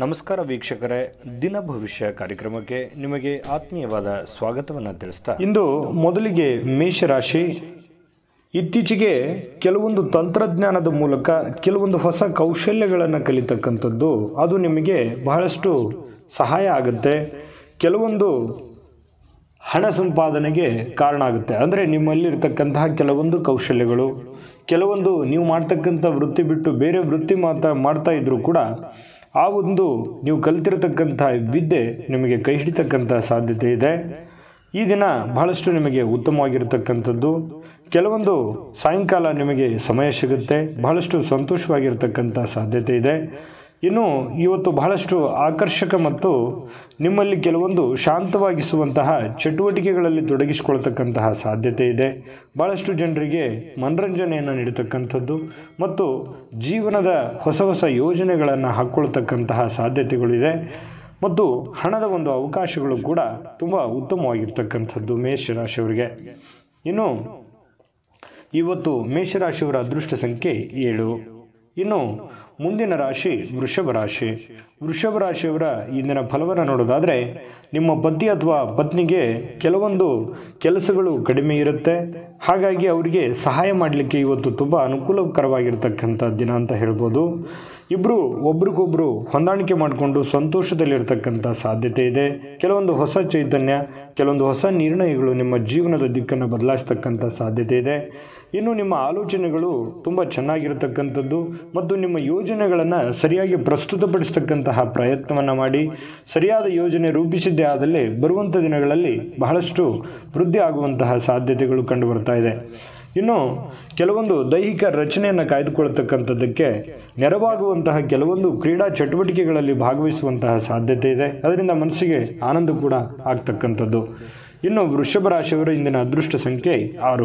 ನಮಸ್ಕಾರ ವೀಕ್ಷಕರೇ ದಿನ ಭವಿಷ್ಯ ಕಾರ್ಯಕ್ರಮಕ್ಕೆ ನಿಮಗೆ ಆತ್ಮೀಯವಾದ ಸ್ವಾಗತವನ್ನು ತಿಳಿಸ್ತಾ ಇಂದು ಮೊದಲಿಗೆ ಮೇಷರಾಶಿ ಇತ್ತೀಚೆಗೆ ಕೆಲವೊಂದು ತಂತ್ರಜ್ಞಾನದ ಮೂಲಕ ಕೆಲವೊಂದು ಹೊಸ ಕೌಶಲ್ಯಗಳನ್ನು ಕಲಿತಕ್ಕಂಥದ್ದು ಅದು ನಿಮಗೆ ಬಹಳಷ್ಟು ಸಹಾಯ ಆಗುತ್ತೆ ಕೆಲವೊಂದು ಹಣ ಸಂಪಾದನೆಗೆ ಕಾರಣ ಆಗುತ್ತೆ ಅಂದರೆ ನಿಮ್ಮಲ್ಲಿರ್ತಕ್ಕಂತಹ ಕೆಲವೊಂದು ಕೌಶಲ್ಯಗಳು ಕೆಲವೊಂದು ನೀವು ಮಾಡ್ತಕ್ಕಂಥ ವೃತ್ತಿ ಬಿಟ್ಟು ಬೇರೆ ವೃತ್ತಿ ಮಾತಾ ಮಾಡ್ತಾ ಇದ್ರೂ ಕೂಡ ಆ ಒಂದು ನೀವು ಕಲ್ತಿರತಕ್ಕಂಥ ವಿದ್ಯೆ ನಿಮಗೆ ಕೈ ಹಿಡಿತಕ್ಕಂಥ ಸಾಧ್ಯತೆ ಇದೆ ಈ ದಿನ ಬಹಳಷ್ಟು ನಿಮಗೆ ಉತ್ತಮವಾಗಿರ್ತಕ್ಕಂಥದ್ದು ಕೆಲವೊಂದು ಸಾಯಂಕಾಲ ನಿಮಗೆ ಸಮಯ ಸಿಗುತ್ತೆ ಬಹಳಷ್ಟು ಸಂತೋಷವಾಗಿರ್ತಕ್ಕಂಥ ಸಾಧ್ಯತೆ ಇದೆ ಇನ್ನು ಇವತ್ತು ಬಹಳಷ್ಟು ಆಕರ್ಷಕ ಮತ್ತು ನಿಮ್ಮಲ್ಲಿ ಕೆಲವೊಂದು ಶಾಂತವಾಗಿಸುವಂತಹ ಚಟುವಟಿಕೆಗಳಲ್ಲಿ ತೊಡಗಿಸಿಕೊಳ್ತಕ್ಕಂತಹ ಸಾಧ್ಯತೆ ಇದೆ ಬಹಳಷ್ಟು ಜನರಿಗೆ ಮನರಂಜನೆಯನ್ನು ನೀಡತಕ್ಕಂಥದ್ದು ಮತ್ತು ಜೀವನದ ಹೊಸ ಹೊಸ ಯೋಜನೆಗಳನ್ನು ಹಾಕ್ಕೊಳ್ತಕ್ಕಂತಹ ಸಾಧ್ಯತೆಗಳಿದೆ ಮತ್ತು ಹಣದ ಒಂದು ಅವಕಾಶಗಳು ಕೂಡ ತುಂಬ ಉತ್ತಮವಾಗಿರ್ತಕ್ಕಂಥದ್ದು ಮೇಷರಾಶಿಯವರಿಗೆ ಇನ್ನು ಇವತ್ತು ಮೇಷರಾಶಿಯವರ ಅದೃಷ್ಟ ಸಂಖ್ಯೆ ಏಳು ಇನ್ನು ಮುಂದಿನ ರಾಶಿ ವೃಷಭ ರಾಶಿ ವೃಷಭ ರಾಶಿಯವರ ಇಂದಿನ ಫಲವನ್ನು ನೋಡೋದಾದರೆ ನಿಮ್ಮ ಪತಿ ಅಥವಾ ಪತ್ನಿಗೆ ಕೆಲವೊಂದು ಕೆಲಸಗಳು ಕಡಿಮೆ ಇರುತ್ತೆ ಹಾಗಾಗಿ ಅವರಿಗೆ ಸಹಾಯ ಮಾಡಲಿಕ್ಕೆ ಇವತ್ತು ತುಂಬ ಅನುಕೂಲಕರವಾಗಿರ್ತಕ್ಕಂಥ ದಿನ ಅಂತ ಹೇಳ್ಬೋದು ಇಬ್ಬರು ಒಬ್ರಿಗೊಬ್ರು ಹೊಂದಾಣಿಕೆ ಮಾಡಿಕೊಂಡು ಸಂತೋಷದಲ್ಲಿರ್ತಕ್ಕಂಥ ಸಾಧ್ಯತೆ ಇದೆ ಕೆಲವೊಂದು ಹೊಸ ಚೈತನ್ಯ ಕೆಲವೊಂದು ಹೊಸ ನಿರ್ಣಯಗಳು ನಿಮ್ಮ ಜೀವನದ ದಿಕ್ಕನ್ನು ಬದಲಾಯಿಸ್ತಕ್ಕಂಥ ಸಾಧ್ಯತೆ ಇದೆ ಇನ್ನು ನಿಮ್ಮ ಆಲೋಚನೆಗಳು ತುಂಬ ಚೆನ್ನಾಗಿರ್ತಕ್ಕಂಥದ್ದು ಮತ್ತು ನಿಮ್ಮ ಯೋಜನೆಗಳನ್ನು ಸರಿಯಾಗಿ ಪ್ರಸ್ತುತಪಡಿಸ್ತಕ್ಕಂತಹ ಪ್ರಯತ್ನವನ್ನು ಮಾಡಿ ಸರಿಯಾದ ಯೋಜನೆ ರೂಪಿಸಿದ್ದೇ ಆದಲ್ಲಿ ಬರುವಂಥ ದಿನಗಳಲ್ಲಿ ಬಹಳಷ್ಟು ವೃದ್ಧಿ ಆಗುವಂತಹ ಸಾಧ್ಯತೆಗಳು ಕಂಡು ಬರ್ತಾ ಇದೆ ಇನ್ನು ಕೆಲವೊಂದು ದೈಹಿಕ ರಚನೆಯನ್ನು ಕಾಯ್ದುಕೊಳ್ತಕ್ಕಂಥದ್ದಕ್ಕೆ ನೆರವಾಗುವಂತಹ ಕೆಲವೊಂದು ಕ್ರೀಡಾ ಚಟುವಟಿಕೆಗಳಲ್ಲಿ ಭಾಗವಹಿಸುವಂತಹ ಸಾಧ್ಯತೆ ಇದೆ ಅದರಿಂದ ಮನಸ್ಸಿಗೆ ಆನಂದ ಕೂಡ ಆಗ್ತಕ್ಕಂಥದ್ದು ಇನ್ನು ವೃಷಭ ರಾಶಿಯವರ ಇಂದಿನ ಅದೃಷ್ಟ ಸಂಖ್ಯೆ ಆರು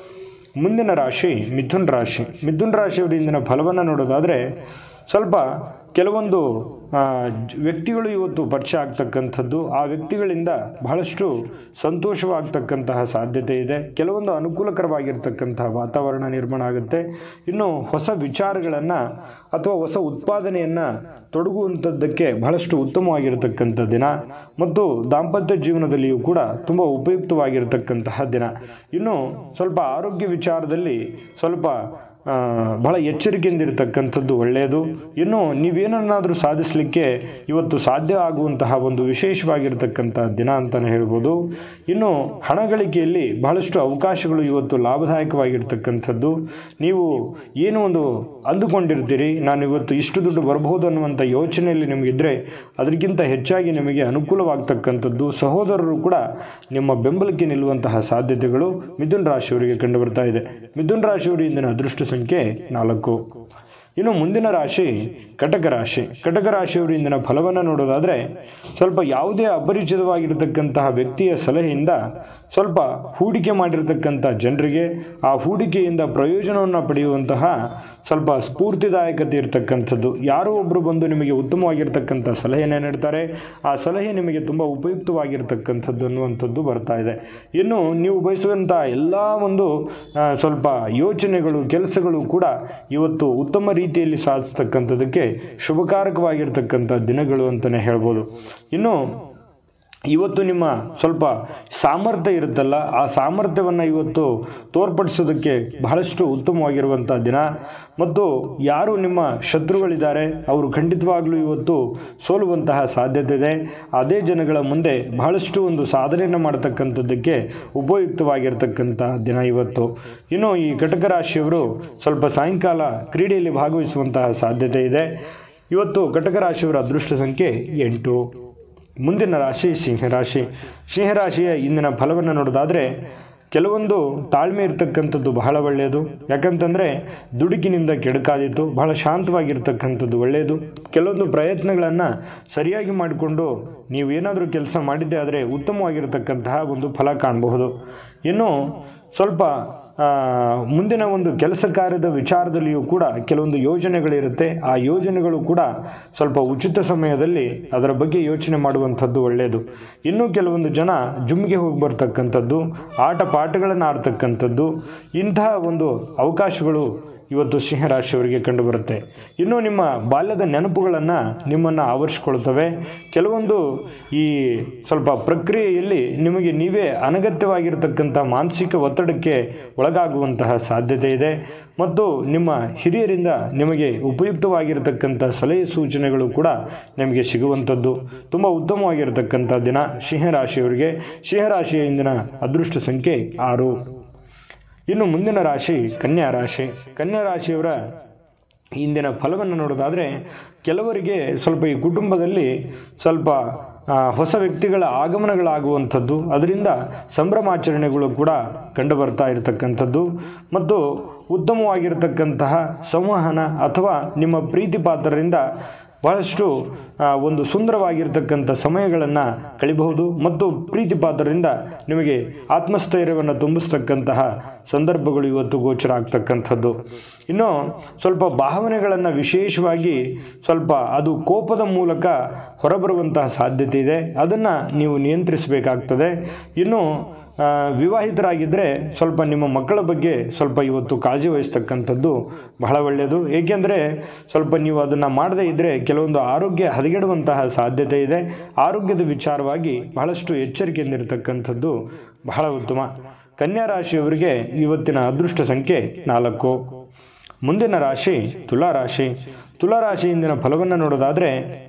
ಮುಂದಿನ ರಾಶಿ ಮಿಥುನ್ ರಾಶಿ ಮಿಥುನ್ ರಾಶಿಯವರ ಇಂದಿನ ಫಲವನ್ನು ನೋಡೋದಾದರೆ ಸ್ವಲ್ಪ ಕೆಲವೊಂದು ಆ, ಜ್- ವ್ಯಕ್ತಿಗಳು ಇವತ್ತು ಪರಿಚಯ ಆಗ್ತಕ್ಕಂಥದ್ದು ಆ ವ್ಯಕ್ತಿಗಳಿಂದ ಬಹಳಷ್ಟು ಸಂತೋಷವಾಗ್ತಕ್ಕಂತಹ ಸಾಧ್ಯತೆ ಇದೆ ಕೆಲವೊಂದು ಅನುಕೂಲಕರವಾಗಿರ್ತಕ್ಕಂತಹ ವಾತಾವರಣ ನಿರ್ಮಾಣ ಆಗುತ್ತೆ ಇನ್ನು ಹೊಸ ವಿಚಾರಗಳನ್ನು ಅಥವಾ ಹೊಸ ಉತ್ಪಾದನೆಯನ್ನು ತೊಡಗುವಂಥದ್ದಕ್ಕೆ ಬಹಳಷ್ಟು ಉತ್ತಮವಾಗಿರತಕ್ಕಂಥ ದಿನ ಮತ್ತು ದಾಂಪತ್ಯ ಜೀವನದಲ್ಲಿಯೂ ಕೂಡ ತುಂಬ ಉಪಯುಕ್ತವಾಗಿರತಕ್ಕಂತಹ ದಿನ ಇನ್ನು ಸ್ವಲ್ಪ ಆರೋಗ್ಯ ವಿಚಾರದಲ್ಲಿ ಸ್ವಲ್ಪ ಆ, ಬಹಳ ಎಚ್ಚರಿಕೆಯಿಂದ ಇರತಕ್ಕಂಥದ್ದು ಒಳ್ಳೆಯದು ಇನ್ನು ನೀವೇನನ್ನಾದರೂ ಸಾಧಿಸಲಿಕ್ಕೆ ಇವತ್ತು ಸಾಧ್ಯ ಆಗುವಂತಹ ಒಂದು ವಿಶೇಷವಾಗಿರ್ತಕ್ಕಂಥ ದಿನ ಅಂತಲೇ ಹೇಳ್ಬೋದು ಇನ್ನು ಹಣ ಗಳಿಕೆಯಲ್ಲಿ ಬಹಳಷ್ಟು ಅವಕಾಶಗಳು ಇವತ್ತು ಲಾಭದಾಯಕವಾಗಿರ್ತಕ್ಕಂಥದ್ದು ನೀವು ಏನು ಒಂದು ಅಂದುಕೊಂಡಿರ್ತೀರಿ ನಾನು ಇವತ್ತು ಇಷ್ಟು ದುಡ್ಡು ಬರಬಹುದು ಅನ್ನುವಂಥ ಯೋಚನೆಯಲ್ಲಿ ನಿಮಗಿದ್ರೆ ಅದಕ್ಕಿಂತ ಹೆಚ್ಚಾಗಿ ನಿಮಗೆ ಅನುಕೂಲವಾಗ್ತಕ್ಕಂಥದ್ದು ಸಹೋದರರು ಕೂಡ ನಿಮ್ಮ ಬೆಂಬಲಕ್ಕೆ ನಿಲ್ಲುವಂತಹ ಸಾಧ್ಯತೆಗಳು ಮಿಥುನ್ ರಾಶಿಯವರಿಗೆ ಕಂಡು ಬರ್ತಾ ಇದೆ ಮಿಥುನ್ ರಾಶಿಯವರು ಇಂದಿನ ಅದೃಷ್ಟ ಸಂಖ್ಯೆ ನಾಲ್ಕು ಇನ್ನು ಮುಂದಿನ ರಾಶಿ ಕಟಕ ರಾಶಿ ಕಟಕ ರಾಶಿಯವರು ಇಂದಿನ ಫಲವನ್ನು ನೋಡೋದಾದರೆ ಸ್ವಲ್ಪ ಯಾವುದೇ ಅಪರಿಚಿತವಾಗಿರತಕ್ಕಂತಹ ವ್ಯಕ್ತಿಯ ಸಲಹೆಯಿಂದ ಸ್ವಲ್ಪ ಹೂಡಿಕೆ ಮಾಡಿರತಕ್ಕಂಥ ಜನರಿಗೆ ಆ ಹೂಡಿಕೆಯಿಂದ ಪ್ರಯೋಜನವನ್ನು ಪಡೆಯುವಂತಹ ಸ್ವಲ್ಪ ಸ್ಫೂರ್ತಿದಾಯಕತೆ ಇರತಕ್ಕಂಥದ್ದು ಯಾರೋ ಒಬ್ಬರು ಬಂದು ನಿಮಗೆ ಉತ್ತಮವಾಗಿರ್ತಕ್ಕಂಥ ಸಲಹೆಯನ್ನು ನೀಡ್ತಾರೆ ಆ ಸಲಹೆ ನಿಮಗೆ ತುಂಬ ಉಪಯುಕ್ತವಾಗಿರ್ತಕ್ಕಂಥದ್ದು ಅನ್ನುವಂಥದ್ದು ಬರ್ತಾ ಇದೆ ಇನ್ನು ನೀವು ಬಯಸುವಂಥ ಎಲ್ಲ ಒಂದು ಆ, ಸ್ವಲ್ಪ ಯೋಚನೆಗಳು ಕೆಲಸಗಳು ಕೂಡ ಇವತ್ತು ಉತ್ತಮ ರೀತಿಯಲ್ಲಿ ಸಾಧಿಸ್ತಕ್ಕಂಥದ್ದಕ್ಕೆ ಶುಭಕಾರಕವಾಗಿರ್ತಕ್ಕಂಥ ದಿನಗಳು ಅಂತಲೇ ಹೇಳ್ಬೋದು ಇನ್ನು ಇವತ್ತು ನಿಮ್ಮ ಸ್ವಲ್ಪ ಸಾಮರ್ಥ್ಯ ಇರುತ್ತಲ್ಲ ಆ ಸಾಮರ್ಥ್ಯವನ್ನು ಇವತ್ತು ತೋರ್ಪಡಿಸೋದಕ್ಕೆ ಬಹಳಷ್ಟು ಉತ್ತಮವಾಗಿರುವಂಥ ದಿನ ಮತ್ತು ಯಾರು ನಿಮ್ಮ ಶತ್ರುಗಳಿದ್ದಾರೆ ಅವರು ಖಂಡಿತವಾಗ್ಲೂ ಇವತ್ತು ಸೋಲುವಂತಹ ಸಾಧ್ಯತೆ ಇದೆ ಅದೇ ಜನಗಳ ಮುಂದೆ ಬಹಳಷ್ಟು ಒಂದು ಸಾಧನೆಯನ್ನು ಮಾಡತಕ್ಕಂಥದ್ದಕ್ಕೆ ಉಪಯುಕ್ತವಾಗಿರ್ತಕ್ಕಂಥ ದಿನ ಇವತ್ತು ಇನ್ನು ಈ ಕಟಕ ರಾಶಿಯವರು ಸ್ವಲ್ಪ ಸಾಯಂಕಾಲ ಕ್ರೀಡೆಯಲ್ಲಿ ಭಾಗವಹಿಸುವಂತಹ ಸಾಧ್ಯತೆ ಇದೆ ಇವತ್ತು ಕಟಕ ರಾಶಿಯವರ ಅದೃಷ್ಟ ಸಂಖ್ಯೆ ಎಂಟು ಮುಂದಿನ ರಾಶಿ ಸಿಂಹರಾಶಿ ಸಿಂಹರಾಶಿಯ ಇಂದಿನ ಫಲವನ್ನು ನೋಡೋದಾದರೆ ಕೆಲವೊಂದು ತಾಳ್ಮೆ ಇರತಕ್ಕಂಥದ್ದು ಬಹಳ ಒಳ್ಳೆಯದು ಯಾಕಂತಂದರೆ ದುಡುಕಿನಿಂದ ಕೆಡಕಾದಿತ್ತು ಬಹಳ ಶಾಂತವಾಗಿರ್ತಕ್ಕಂಥದ್ದು ಒಳ್ಳೆಯದು ಕೆಲವೊಂದು ಪ್ರಯತ್ನಗಳನ್ನು ಸರಿಯಾಗಿ ಮಾಡಿಕೊಂಡು ನೀವು ಏನಾದರೂ ಕೆಲಸ ಮಾಡಿದ್ದೆ ಆದರೆ ಉತ್ತಮವಾಗಿರತಕ್ಕಂತಹ ಒಂದು ಫಲ ಕಾಣಬಹುದು ಇನ್ನು ಸ್ವಲ್ಪ ಆ, ಮುಂದಿನ ಒಂದು ಕೆಲಸ ಕಾರ್ಯದ ವಿಚಾರದಲ್ಲಿಯೂ ಕೂಡ ಕೆಲವೊಂದು ಯೋಜನೆಗಳಿರುತ್ತೆ ಆ ಯೋಜನೆಗಳು ಕೂಡ ಸ್ವಲ್ಪ ಉಚಿತ ಸಮಯದಲ್ಲಿ ಅದರ ಬಗ್ಗೆ ಯೋಚನೆ ಮಾಡುವಂಥದ್ದು ಒಳ್ಳೆಯದು ಇನ್ನೂ ಕೆಲವೊಂದು ಜನ ಜುಮ್ಗೆ ಹೋಗಿ ಬರ್ತಕ್ಕಂಥದ್ದು ಆಟ ಪಾಠಗಳನ್ನು ಆಡ್ತಕ್ಕಂಥದ್ದು ಇಂತಹ ಒಂದು ಅವಕಾಶಗಳು ಇವತ್ತು ಸಿಂಹರಾಶಿಯವರಿಗೆ ಕಂಡುಬರುತ್ತೆ ಇನ್ನು ನಿಮ್ಮ ಬಾಲ್ಯದ ನೆನಪುಗಳನ್ನು ನಿಮ್ಮನ್ನು ಆವರಿಸಿಕೊಳ್ತವೆ ಕೆಲವೊಂದು ಈ ಸ್ವಲ್ಪ ಪ್ರಕ್ರಿಯೆಯಲ್ಲಿ ನಿಮಗೆ ನೀವೇ ಅನಗತ್ಯವಾಗಿರತಕ್ಕಂಥ ಮಾನಸಿಕ ಒತ್ತಡಕ್ಕೆ ಒಳಗಾಗುವಂತಹ ಸಾಧ್ಯತೆ ಇದೆ ಮತ್ತು ನಿಮ್ಮ ಹಿರಿಯರಿಂದ ನಿಮಗೆ ಉಪಯುಕ್ತವಾಗಿರತಕ್ಕಂಥ ಸಲಹೆ ಸೂಚನೆಗಳು ಕೂಡ ನಿಮಗೆ ಸಿಗುವಂಥದ್ದು ತುಂಬ ಉತ್ತಮವಾಗಿರತಕ್ಕಂಥ ದಿನ ಸಿಂಹರಾಶಿಯವರಿಗೆ ಸಿಂಹರಾಶಿಯ ಇಂದಿನ ಅದೃಷ್ಟ ಸಂಖ್ಯೆ ಆರು ಇನ್ನು ಮುಂದಿನ ರಾಶಿ ಕನ್ಯಾ ರಾಶಿ ಕನ್ಯಾ ರಾಶಿಯವರ ಇಂದಿನ ಫಲವನ್ನು ನೋಡೋದಾದರೆ ಕೆಲವರಿಗೆ ಸ್ವಲ್ಪ ಈ ಕುಟುಂಬದಲ್ಲಿ ಸ್ವಲ್ಪ ಆ, ಹೊಸ ವ್ಯಕ್ತಿಗಳ ಆಗಮನಗಳಾಗುವಂಥದ್ದು ಅದರಿಂದ ಸಂಭ್ರಮಾಚರಣೆಗಳು ಕೂಡ ಕಂಡು ಬರ್ತಾ ಇರತಕ್ಕಂಥದ್ದು ಮತ್ತು ಉತ್ತಮವಾಗಿರತಕ್ಕಂತಹ ಸಂವಹನ ಅಥವಾ ನಿಮ್ಮ ಪ್ರೀತಿ ಪಾತ್ರರಿಂದ ಬಹಳಷ್ಟು ಆ, ಒಂದು ಸುಂದರವಾಗಿರ್ತಕ್ಕಂಥ ಸಮಯಗಳನ್ನು ಕಳಿಬಹುದು ಮತ್ತು ಪ್ರೀತಿ ಪಾತ್ರರಿಂದ ನಿಮಗೆ ಆತ್ಮಸ್ಥೈರ್ಯವನ್ನು ತುಂಬಿಸ್ತಕ್ಕಂತಹ ಸಂದರ್ಭಗಳು ಇವತ್ತು ಗೋಚರ ಆಗ್ತಕ್ಕಂಥದ್ದು ಇನ್ನು ಸ್ವಲ್ಪ ಭಾವನೆಗಳನ್ನು ವಿಶೇಷವಾಗಿ ಸ್ವಲ್ಪ ಅದು ಕೋಪದ ಮೂಲಕ ಹೊರಬರುವಂತಹ ಸಾಧ್ಯತೆ ಇದೆ ಅದನ್ನು ನೀವು ನಿಯಂತ್ರಿಸಬೇಕಾಗ್ತದೆ ಇನ್ನು ಆ, ವಿವಾಹಿತರಾಗಿದ್ದರೆ ಸ್ವಲ್ಪ ನಿಮ್ಮ ಮಕ್ಕಳ ಬಗ್ಗೆ ಸ್ವಲ್ಪ ಇವತ್ತು ಕಾಳಜಿ ವಹಿಸ್ತಕ್ಕಂಥದ್ದು ಬಹಳ ಒಳ್ಳೆಯದು ಏಕೆಂದರೆ ಸ್ವಲ್ಪ ನೀವು ಅದನ್ನು ಮಾಡದೇ ಇದ್ದರೆ ಕೆಲವೊಂದು ಆರೋಗ್ಯ ಹದಗೆಡುವಂತಹ ಸಾಧ್ಯತೆ ಇದೆ ಆರೋಗ್ಯದ ವಿಚಾರವಾಗಿ ಬಹಳಷ್ಟು ಎಚ್ಚರಿಕೆಯಿಂದಿರತಕ್ಕಂಥದ್ದು ಬಹಳ ಉತ್ತಮ ಕನ್ಯಾ ರಾಶಿಯವರಿಗೆ ಇವತ್ತಿನ ಅದೃಷ್ಟ ಸಂಖ್ಯೆ ನಾಲ್ಕು ಮುಂದಿನ ರಾಶಿ ತುಲಾ ರಾಶಿ ತುಲಾ ರಾಶಿ ಇಂದಿನ ಫಲವನ್ನು ನೋಡೋದಾದರೆ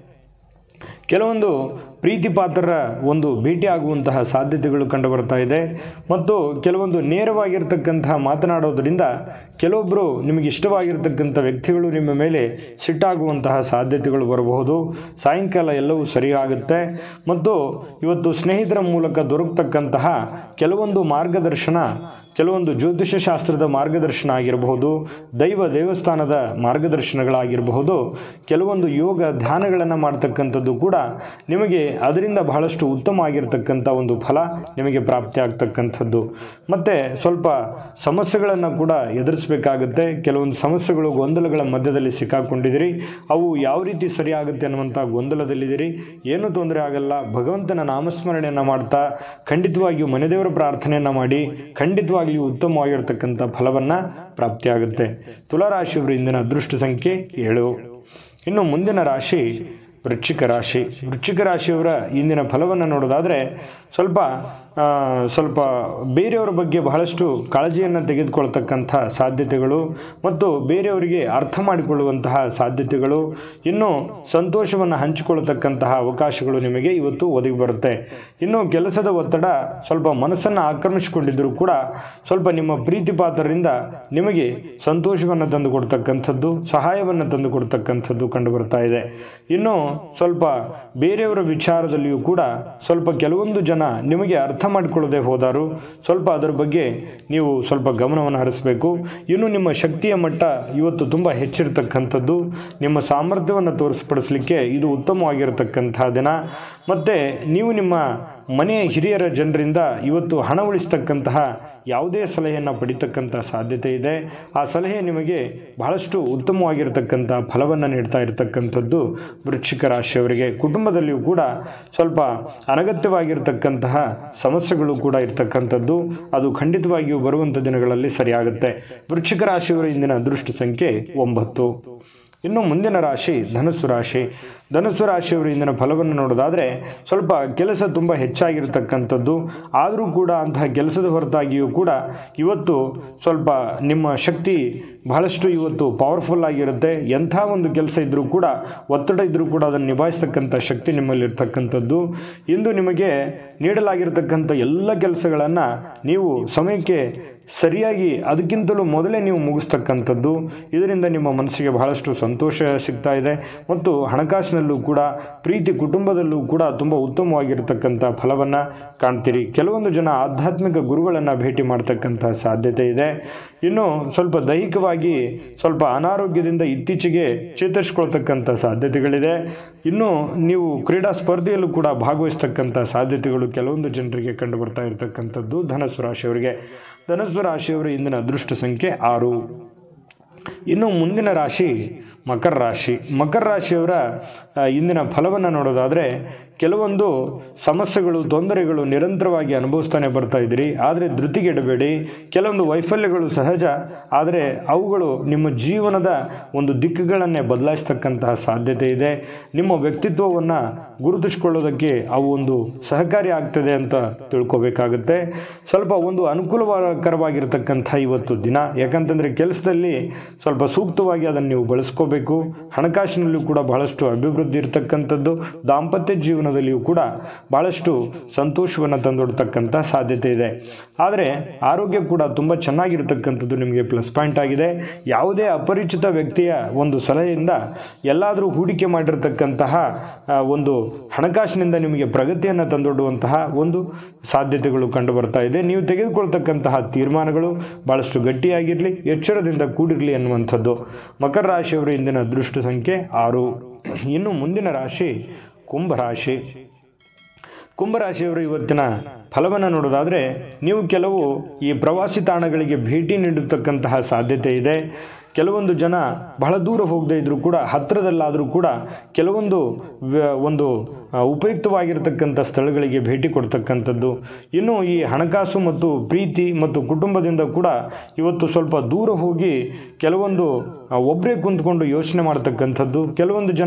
ಕೆಲವೊಂದು ಪ್ರೀತಿ ಪಾತ್ರರ ಒಂದು ಭೇಟಿ ಆಗುವಂತಹ ಸಾಧ್ಯತೆಗಳು ಕಂಡುಬರ್ತಾ ಇದೆ ಮತ್ತು ಕೆಲವೊಂದು ನೇರವಾಗಿರ್ತಕ್ಕಂತಹ ಮಾತನಾಡೋದರಿಂದ ಕೆಲವೊಬ್ಬರು ನಿಮಗೆ ಇಷ್ಟವಾಗಿರ್ತಕ್ಕಂಥ ವ್ಯಕ್ತಿಗಳು ನಿಮ್ಮ ಮೇಲೆ ಸಿಟ್ಟಾಗುವಂತಹ ಸಾಧ್ಯತೆಗಳು ಬರಬಹುದು ಸಾಯಂಕಾಲ ಎಲ್ಲವೂ ಸರಿಯಾಗುತ್ತೆ ಮತ್ತು ಇವತ್ತು ಸ್ನೇಹಿತರ ಮೂಲಕ ದೊರಕತಕ್ಕಂತಹ ಕೆಲವೊಂದು ಮಾರ್ಗದರ್ಶನ ಕೆಲವೊಂದು ಜ್ಯೋತಿಷ್ಯ ಶಾಸ್ತ್ರದ ಮಾರ್ಗದರ್ಶನ ಆಗಿರಬಹುದು ದೈವ ದೇವಸ್ಥಾನದ ಮಾರ್ಗದರ್ಶನಗಳಾಗಿರಬಹುದು ಕೆಲವೊಂದು ಯೋಗ ಧ್ಯಾನಗಳನ್ನು ಮಾಡ್ತಕ್ಕಂಥದ್ದು ಕೂಡ ನಿಮಗೆ ಅದರಿಂದ ಬಹಳಷ್ಟು ಉತ್ತಮ ಆಗಿರ್ತಕ್ಕಂಥ ಒಂದು ಫಲ ನಿಮಗೆ ಪ್ರಾಪ್ತಿ ಆಗ್ತಕ್ಕಂಥದ್ದು ಮತ್ತು ಸ್ವಲ್ಪ ಸಮಸ್ಯೆಗಳನ್ನು ಕೂಡ ಎದುರಿಸಬೇಕಾಗುತ್ತೆ ಕೆಲವೊಂದು ಸಮಸ್ಯೆಗಳು ಗೊಂದಲಗಳ ಮಧ್ಯದಲ್ಲಿ ಸಿಕ್ಕಾಕೊಂಡಿದ್ದೀರಿ ಅವು ಯಾವ ರೀತಿ ಸರಿಯಾಗುತ್ತೆ ಅನ್ನುವಂಥ ಗೊಂದಲದಲ್ಲಿದ್ದೀರಿ ಏನೂ ತೊಂದರೆ ಆಗಲ್ಲ ಭಗವಂತನ ನಾಮಸ್ಮರಣೆಯನ್ನು ಮಾಡ್ತಾ ಖಂಡಿತವಾಗಿಯೂ ಮನೆದೇವರ ಪ್ರಾರ್ಥನೆಯನ್ನು ಮಾಡಿ ಖಂಡಿತವಾಗಿಯೂ ಉತ್ತಮವಾಗಿರ್ತಕ್ಕಂಥ ಫಲವನ್ನು ಪ್ರಾಪ್ತಿಯಾಗುತ್ತೆ ತುಲಾರಾಶಿಯವರು ಇಂದಿನ ಅದೃಷ್ಟ ಸಂಖ್ಯೆ ಏಳು ಇನ್ನು ಮುಂದಿನ ರಾಶಿ ವೃಶ್ಚಿಕ ರಾಶಿ ವೃಶ್ಚಿಕ ರಾಶಿಯವರ ಇಂದಿನ ಫಲವನ್ನು ನೋಡೋದಾದರೆ ಸ್ವಲ್ಪ ಆ, ಸ್ವಲ್ಪ ಬೇರೆಯವರ ಬಗ್ಗೆ ಬಹಳಷ್ಟು ಕಾಳಜಿಯನ್ನು ತೆಗೆದುಕೊಳ್ತಕ್ಕಂಥ ಸಾಧ್ಯತೆಗಳು ಮತ್ತು ಬೇರೆಯವರಿಗೆ ಅರ್ಥ ಮಾಡಿಕೊಳ್ಳುವಂತಹ ಸಾಧ್ಯತೆಗಳು ಇನ್ನು ಸಂತೋಷವನ್ನು ಹಂಚಿಕೊಳ್ಳತಕ್ಕಂತಹ ಅವಕಾಶಗಳು ನಿಮಗೆ ಇವತ್ತು ಒದಗಿ ಬರುತ್ತೆ ಇನ್ನು ಕೆಲಸದ ಒತ್ತಡ ಸ್ವಲ್ಪ ಮನಸ್ಸನ್ನು ಆಕ್ರಮಿಸಿಕೊಂಡಿದ್ದರೂ ಕೂಡ ಸ್ವಲ್ಪ ನಿಮ್ಮ ಪ್ರೀತಿ ಪಾತ್ರರಿಂದ ನಿಮಗೆ ಸಂತೋಷವನ್ನು ತಂದು ಕೊಡ್ತಕ್ಕಂಥದ್ದು ಸಹಾಯವನ್ನು ತಂದು ಕೊಡ್ತಕ್ಕಂಥದ್ದು ಕಂಡು ಬರ್ತಾ ಇದೆ ಇನ್ನು ಸ್ವಲ್ಪ ಬೇರೆಯವರ ವಿಚಾರದಲ್ಲಿಯೂ ಕೂಡ ಸ್ವಲ್ಪ ಕೆಲವೊಂದು ಜನ ನಿಮಗೆ ಅರ್ಥ ಮಾಡಿಕೊಳ್ಳದೆ ಹೋದಾರು ಸ್ವಲ್ಪ ಅದರ ಬಗ್ಗೆ ನೀವು ಸ್ವಲ್ಪ ಗಮನವನ್ನು ಹರಿಸಬೇಕು ಇನ್ನು ನಿಮ್ಮ ಶಕ್ತಿಯ ಮಟ್ಟ ಇವತ್ತು ತುಂಬ ಹೆಚ್ಚಿರತಕ್ಕಂಥದ್ದು ನಿಮ್ಮ ಸಾಮರ್ಥ್ಯವನ್ನು ತೋರಿಸ್ಪಡಿಸಲಿಕ್ಕೆ ಇದು ಉತ್ತಮವಾಗಿರತಕ್ಕಂತಹ ದಿನ ಮತ್ತು ನೀವು ನಿಮ್ಮ ಮನೆಯ ಹಿರಿಯರ ಜನರಿಂದ ಇವತ್ತು ಹಣ ಉಳಿಸ್ತಕ್ಕಂತಹ ಯಾವುದೇ ಸಲಹೆಯನ್ನು ಪಡಿತಕ್ಕಂಥ ಸಾಧ್ಯತೆ ಇದೆ ಆ ಸಲಹೆ ನಿಮಗೆ ಬಹಳಷ್ಟು ಉತ್ತಮವಾಗಿರತಕ್ಕಂಥ ಫಲವನ್ನು ನೀಡ್ತಾ ಇರತಕ್ಕಂಥದ್ದು ವೃಶ್ಚಿಕ ರಾಶಿಯವರಿಗೆ ಕುಟುಂಬದಲ್ಲಿಯೂ ಕೂಡ ಸ್ವಲ್ಪ ಅನಗತ್ಯವಾಗಿರ್ತಕ್ಕಂತಹ ಸಮಸ್ಯೆಗಳು ಕೂಡ ಇರತಕ್ಕಂಥದ್ದು ಅದು ಖಂಡಿತವಾಗಿಯೂ ಬರುವಂಥ ದಿನಗಳಲ್ಲಿ ಸರಿಯಾಗುತ್ತೆ ವೃಶ್ಚಿಕ ರಾಶಿಯವರ ಇಂದಿನ ಅದೃಷ್ಟ ಸಂಖ್ಯೆ ಒಂಬತ್ತು ಇನ್ನು ಮುಂದಿನ ರಾಶಿ ಧನುಸ್ಸು ರಾಶಿ ಧನುಸ್ಸು ರಾಶಿಯವರು ಇಂದಿನ ಫಲವನ್ನು ನೋಡೋದಾದರೆ ಸ್ವಲ್ಪ ಕೆಲಸ ತುಂಬ ಹೆಚ್ಚಾಗಿರ್ತಕ್ಕಂಥದ್ದು ಆದರೂ ಕೂಡ ಅಂತಹ ಕೆಲಸದ ಹೊರತಾಗಿಯೂ ಕೂಡ ಇವತ್ತು ಸ್ವಲ್ಪ ನಿಮ್ಮ ಶಕ್ತಿ ಬಹಳಷ್ಟು ಇವತ್ತು ಪವರ್ಫುಲ್ ಆಗಿರುತ್ತೆ ಎಂಥ ಒಂದು ಕೆಲಸ ಇದ್ದರೂ ಕೂಡ ಒತ್ತಡ ಇದ್ದರೂ ಕೂಡ ಅದನ್ನು ನಿಭಾಯಿಸ್ತಕ್ಕಂಥ ಶಕ್ತಿ ನಿಮ್ಮಲ್ಲಿ ಇರ್ತಕ್ಕಂಥದ್ದು ಇಂದು ನಿಮಗೆ ನೀಡಲಾಗಿರ್ತಕ್ಕಂಥ ಎಲ್ಲ ಕೆಲಸಗಳನ್ನು ನೀವು ಸಮಯಕ್ಕೆ ಸರಿಯಾಗಿ ಅದಕ್ಕಿಂತಲೂ ಮೊದಲೇ ನೀವು ಮುಗಿಸ್ತಕ್ಕಂಥದ್ದು ಇದರಿಂದ ನಿಮ್ಮ ಮನಸ್ಸಿಗೆ ಬಹಳಷ್ಟು ಸಂತೋಷ ಸಿಗ್ತಾ ಇದೆ ಮತ್ತು ಹಣಕಾಸಿನಲ್ಲೂ ಕೂಡ ಪ್ರೀತಿ ಕುಟುಂಬದಲ್ಲೂ ಕೂಡ ತುಂಬ ಉತ್ತಮವಾಗಿರ್ತಕ್ಕಂಥ ಫಲವನ್ನು ಕಾಣ್ತೀರಿ ಕೆಲವೊಂದು ಜನ ಆಧ್ಯಾತ್ಮಿಕ ಗುರುಗಳನ್ನು ಭೇಟಿ ಮಾಡ್ತಕ್ಕಂಥ ಸಾಧ್ಯತೆ ಇದೆ ಇನ್ನು ಸ್ವಲ್ಪ ದೈಹಿಕವಾಗಿ ಸ್ವಲ್ಪ ಅನಾರೋಗ್ಯದಿಂದ ಇತ್ತೀಚೆಗೆ ಚೇತರಿಸ್ಕೊಳ್ತಕ್ಕಂಥ ಸಾಧ್ಯತೆಗಳಿದೆ ಇನ್ನು ನೀವು ಕ್ರೀಡಾ ಸ್ಪರ್ಧೆಯಲ್ಲೂ ಕೂಡ ಭಾಗವಹಿಸ್ತಕ್ಕಂಥ ಸಾಧ್ಯತೆಗಳು ಕೆಲವೊಂದು ಜನರಿಗೆ ಕಂಡು ಬರ್ತಾ ಇರತಕ್ಕಂಥದ್ದು ಧನಸ್ಸು ರಾಶಿಯವರಿಗೆ ಧನಸ್ಸು ರಾಶಿಯವರ ಇಂದಿನ ಅದೃಷ್ಟ ಸಂಖ್ಯೆ ಆರು ಇನ್ನು ಮುಂದಿನ ರಾಶಿ ಮಕರ ರಾಶಿ ಮಕರ ರಾಶಿಯವರ ಆ, ಇಂದಿನ ಫಲವನ್ನು ನೋಡೋದಾದರೆ ಕೆಲವೊಂದು ಸಮಸ್ಯೆಗಳು ತೊಂದರೆಗಳು ನಿರಂತರವಾಗಿ ಅನುಭವಿಸ್ತಾನೆ ಬರ್ತಾ ಇದ್ದೀರಿ ಆದರೆ ಧೃತಿಗೆಡಬೇಡಿ ಕೆಲವೊಂದು ವೈಫಲ್ಯಗಳು ಸಹಜ ಆದರೆ ಅವುಗಳು ನಿಮ್ಮ ಜೀವನದ ಒಂದು ದಿಕ್ಕುಗಳನ್ನೇ ಬದಲಾಯಿಸ್ತಕ್ಕಂತಹ ಸಾಧ್ಯತೆ ಇದೆ ನಿಮ್ಮ ವ್ಯಕ್ತಿತ್ವವನ್ನು ಗುರುತಿಸ್ಕೊಳ್ಳೋದಕ್ಕೆ ಅವು ಒಂದು ಸಹಕಾರಿ ಆಗ್ತದೆ ಅಂತ ತಿಳ್ಕೊಬೇಕಾಗುತ್ತೆ ಸ್ವಲ್ಪ ಒಂದು ಅನುಕೂಲಕರವಾಗಿರ್ತಕ್ಕಂಥ ಇವತ್ತು ದಿನ ಯಾಕಂತಂದರೆ ಕೆಲಸದಲ್ಲಿ ಸ್ವಲ್ಪ ಸೂಕ್ತವಾಗಿ ಅದನ್ನು ನೀವು ಬಳಸ್ಕೋಬೇಕು ಹಣಕಾಸಿನಲ್ಲೂ ಕೂಡ ಬಹಳಷ್ಟು ಅಭಿವೃದ್ಧಿ ಇರತಕ್ಕಂಥದ್ದು ದಾಂಪತ್ಯ ಜೀವನದಲ್ಲಿಯೂ ಕೂಡ ಬಹಳಷ್ಟು ಸಂತೋಷವನ್ನು ತಂದೊಡ್ತಕ್ಕಂಥ ಸಾಧ್ಯತೆ ಇದೆ ಆದರೆ ಆರೋಗ್ಯ ಕೂಡ ತುಂಬ ಚೆನ್ನಾಗಿರ್ತಕ್ಕಂಥದ್ದು ನಿಮಗೆ ಪ್ಲಸ್ ಪಾಯಿಂಟ್ ಆಗಿದೆ ಯಾವುದೇ ಅಪರಿಚಿತ ವ್ಯಕ್ತಿಯ ಒಂದು ಸಲಹೆಯಿಂದ ಎಲ್ಲಾದರೂ ಹೂಡಿಕೆ ಮಾಡಿರ್ತಕ್ಕಂತಹ ಆ, ಒಂದು ಹಣಕಾಸಿನಿಂದ ನಿಮಗೆ ಪ್ರಗತಿಯನ್ನು ತಂದೊಡ್ಡುವಂತಹ ಒಂದು ಸಾಧ್ಯತೆಗಳು ಕಂಡು ಬರ್ತಾ ಇದೆ ನೀವು ತೆಗೆದುಕೊಳ್ತಕ್ಕಂತಹ ತೀರ್ಮಾನಗಳು ಬಹಳಷ್ಟು ಗಟ್ಟಿಯಾಗಿರಲಿ ಎಚ್ಚರದಿಂದ ಕೂಡಿರಲಿ ಅನ್ನುವಂಥದ್ದು ಮಕರ ರಾಶಿಯವರ ಇಂದಿನ ಅದೃಷ್ಟ ಸಂಖ್ಯೆ ಆರು ಇನ್ನು ಮುಂದಿನ ರಾಶಿ ಕುಂಭರಾಶಿ ಕುಂಭರಾಶಿಯವರು ಇವತ್ತಿನ ಫಲವನ್ನು ನೋಡೋದಾದರೆ ನೀವು ಕೆಲವು ಈ ಪ್ರವಾಸಿ ತಾಣಗಳಿಗೆ ಭೇಟಿ ನೀಡತಕ್ಕಂತಹ ಸಾಧ್ಯತೆ ಇದೆ ಕೆಲವೊಂದು ಜನ ಬಹಳ ದೂರ ಹೋಗದೇ ಇದ್ರೂ ಕೂಡ ಹತ್ತಿರದಲ್ಲಾದರೂ ಕೂಡ ಕೆಲವೊಂದು ವ್ಯ- ಒಂದು ಆ, ಉಪಯುಕ್ತವಾಗಿರ್ತಕ್ಕಂಥ ಸ್ಥಳಗಳಿಗೆ ಭೇಟಿ ಕೊಡ್ತಕ್ಕಂಥದ್ದು ಇನ್ನು ಈ ಹಣಕಾಸು ಮತ್ತು ಪ್ರೀತಿ ಮತ್ತು ಕುಟುಂಬದಿಂದ ಕೂಡ ಇವತ್ತು ಸ್ವಲ್ಪ ದೂರ ಹೋಗಿ ಕೆಲವೊಂದು ಆ, ಒಬ್ಬರೇ ಕುಂತ್ಕೊಂಡು ಯೋಚನೆ ಮಾಡ್ತಕ್ಕಂಥದ್ದು ಕೆಲವೊಂದು ಜನ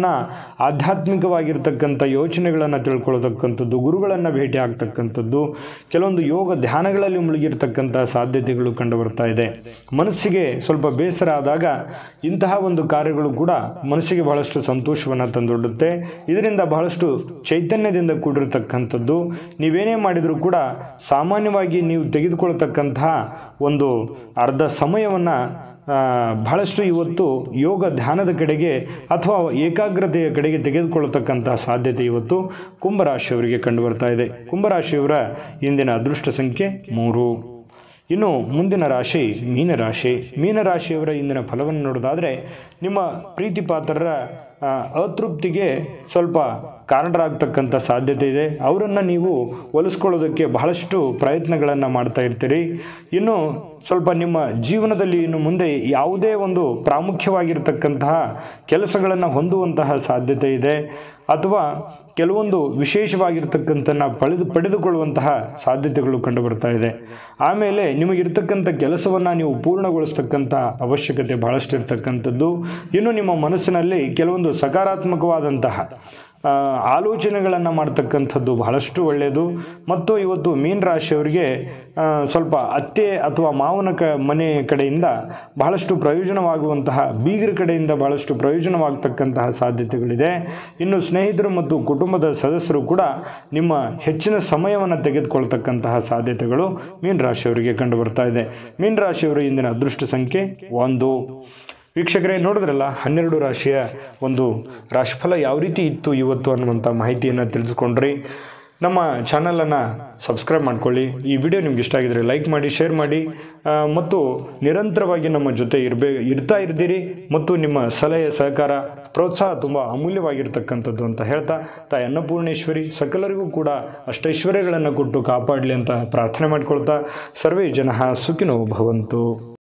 ಆಧ್ಯಾತ್ಮಿಕವಾಗಿರ್ತಕ್ಕಂಥ ಯೋಚನೆಗಳನ್ನು ತಿಳ್ಕೊಳ್ತಕ್ಕಂಥದ್ದು ಗುರುಗಳನ್ನು ಭೇಟಿ ಆಗ್ತಕ್ಕಂಥದ್ದು ಕೆಲವೊಂದು ಯೋಗ ಧ್ಯಾನಗಳಲ್ಲಿ ಮುಳುಗಿರ್ತಕ್ಕಂಥ ಸಾಧ್ಯತೆಗಳು ಕಂಡು ಬರ್ತಾ ಇದೆ ಮನಸ್ಸಿಗೆ ಸ್ವಲ್ಪ ಬೇಸರ ಆದಾಗ ಇಂತಹ ಒಂದು ಕಾರ್ಯಗಳು ಕೂಡ ಮನಸ್ಸಿಗೆ ಬಹಳಷ್ಟು ಸಂತೋಷವನ್ನು ತಂದೊಡ್ಡುತ್ತೆ ಇದರಿಂದ ಬಹಳಷ್ಟು ಚೈತನ್ಯದಿಂದ ಕೂಡಿರತಕ್ಕಂಥದ್ದು ನೀವೇನೇ ಮಾಡಿದರೂ ಕೂಡ ಸಾಮಾನ್ಯವಾಗಿ ನೀವು ತೆಗೆದುಕೊಳ್ತಕ್ಕಂತಹ ಒಂದು ಅರ್ಧ ಸಮಯವನ್ನು ಆ, ಬಹಳಷ್ಟು ಇವತ್ತು ಯೋಗ ಧ್ಯಾನದ ಕಡೆಗೆ ಅಥವಾ ಏಕಾಗ್ರತೆಯ ಕಡೆಗೆ ತೆಗೆದುಕೊಳ್ಳತಕ್ಕಂತಹ ಸಾಧ್ಯತೆ ಇವತ್ತು ಕುಂಭರಾಶಿಯವರಿಗೆ ಕಂಡು ಬರ್ತಾ ಇದೆ ಕುಂಭರಾಶಿಯವರ ಇಂದಿನ ಅದೃಷ್ಟ ಸಂಖ್ಯೆ ಮೂರು ಇನ್ನು ಮುಂದಿನ ರಾಶಿ ಮೀನರಾಶಿ ಮೀನರಾಶಿಯವರ ಇಂದಿನ ಫಲವನ್ನು ನೋಡೋದಾದರೆ ನಿಮ್ಮ ಪ್ರೀತಿ ಪಾತ್ರರ ಆ, ಅತೃಪ್ತಿಗೆ ಸ್ವಲ್ಪ ಕಾರಣರಾಗ್ತಕ್ಕಂಥ ಸಾಧ್ಯತೆ ಇದೆ ಅವರನ್ನು ನೀವು ಒಲಿಸ್ಕೊಳ್ಳೋದಕ್ಕೆ ಬಹಳಷ್ಟು ಪ್ರಯತ್ನಗಳನ್ನು ಮಾಡ್ತಾ ಇರ್ತೀರಿ ಇನ್ನು ಸ್ವಲ್ಪ ನಿಮ್ಮ ಜೀವನದಲ್ಲಿ ಇನ್ನು ಮುಂದೆ ಯಾವುದೇ ಒಂದು ಪ್ರಾಮುಖ್ಯವಾಗಿರ್ತಕ್ಕಂತಹ ಕೆಲಸಗಳನ್ನು ಹೊಂದುವಂತಹ ಸಾಧ್ಯತೆ ಇದೆ ಅಥವಾ ಕೆಲವೊಂದು ವಿಶೇಷವಾಗಿರ್ತಕ್ಕಂಥ ಪಡೆದು ಪಡೆದುಕೊಳ್ಳುವಂತಹ ಸಾಧ್ಯತೆಗಳು ಕಂಡು ಬರ್ತಾ ಇದೆ ಆಮೇಲೆ ನಿಮಗಿರ್ತಕ್ಕಂಥ ಕೆಲಸವನ್ನು ನೀವು ಪೂರ್ಣಗೊಳಿಸ್ತಕ್ಕಂಥ ಅವಶ್ಯಕತೆ ಬಹಳಷ್ಟು ಇರ್ತಕ್ಕಂಥದ್ದು ಇನ್ನು ನಿಮ್ಮ ಮನಸ್ಸಿನಲ್ಲಿ ಕೆಲವೊಂದು ಸಕಾರಾತ್ಮಕವಾದಂತಹ ಆ, ಆಲೋಚನೆಗಳನ್ನು ಮಾಡ್ತಕ್ಕಂಥದ್ದು ಬಹಳಷ್ಟು ಒಳ್ಳೆಯದು ಮತ್ತು ಇವತ್ತು ಮೀನ ರಾಶಿಯವರಿಗೆ ಆ, ಸ್ವಲ್ಪ ಅತ್ತೆ ಅಥವಾ ಮಾವನ ಕ ಮನೆ ಕಡೆಯಿಂದ ಬಹಳಷ್ಟು ಪ್ರಯೋಜನವಾಗುವಂತಹ ಬೀಗರ ಕಡೆಯಿಂದ ಬಹಳಷ್ಟು ಪ್ರಯೋಜನವಾಗ್ತಕ್ಕಂತಹ ಸಾಧ್ಯತೆಗಳಿದೆ ಇನ್ನು ಸ್ನೇಹಿತರು ಮತ್ತು ಕುಟುಂಬದ ಸದಸ್ಯರು ಕೂಡ ನಿಮ್ಮ ಹೆಚ್ಚಿನ ಸಮಯವನ್ನು ತೆಗೆದುಕೊಳ್ತಕ್ಕಂತಹ ಸಾಧ್ಯತೆಗಳು ಮೀನ ರಾಶಿಯವರಿಗೆ ಕಂಡು ಬರ್ತಾ ಇದೆ ಮೀನ ರಾಶಿಯವರ ಇಂದಿನ ಅದೃಷ್ಟ ಸಂಖ್ಯೆ ಒಂದು ವೀಕ್ಷಕರೇ ನೋಡಿದ್ರಲ್ಲ ಹನ್ನೆರಡು ರಾಶಿಯ ಒಂದು ರಾಶಿಫಲ ಯಾವ ರೀತಿ ಇತ್ತು ಇವತ್ತು ಅನ್ನುವಂಥ ಮಾಹಿತಿಯನ್ನು ತಿಳಿಸ್ಕೊಂಡ್ರಿ ನಮ್ಮ ಚಾನಲನ್ನು ಸಬ್ಸ್ಕ್ರೈಬ್ ಮಾಡ್ಕೊಳ್ಳಿ ಈ ವಿಡಿಯೋ ನಿಮ್ಗೆ ಇಷ್ಟ ಆಗಿದ್ರೆ ಲೈಕ್ ಮಾಡಿ ಶೇರ್ ಮಾಡಿ ಆ, ಮತ್ತು ನಿರಂತರವಾಗಿ ನಮ್ಮ ಜೊತೆ ಇರಬೇ ಇರ್ತಾ ಇರ್ತೀರಿ ಮತ್ತು ನಿಮ್ಮ ಸಲಹೆ ಸಹಕಾರ ಪ್ರೋತ್ಸಾಹ ತುಂಬ ಅಮೂಲ್ಯವಾಗಿರ್ತಕ್ಕಂಥದ್ದು ಅಂತ ಹೇಳ್ತಾ ತಾಯಿ ಅನ್ನಪೂರ್ಣೇಶ್ವರಿ ಸಕಲರಿಗೂ ಕೂಡ ಅಷ್ಟೈಶ್ವರ್ಯಗಳನ್ನು ಕೊಟ್ಟು ಕಾಪಾಡಲಿ ಅಂತ ಪ್ರಾರ್ಥನೆ ಮಾಡ್ಕೊಳ್ತಾ ಸರ್ವೇ ಜನ ಸುಖಿನೋ ಭವಂತು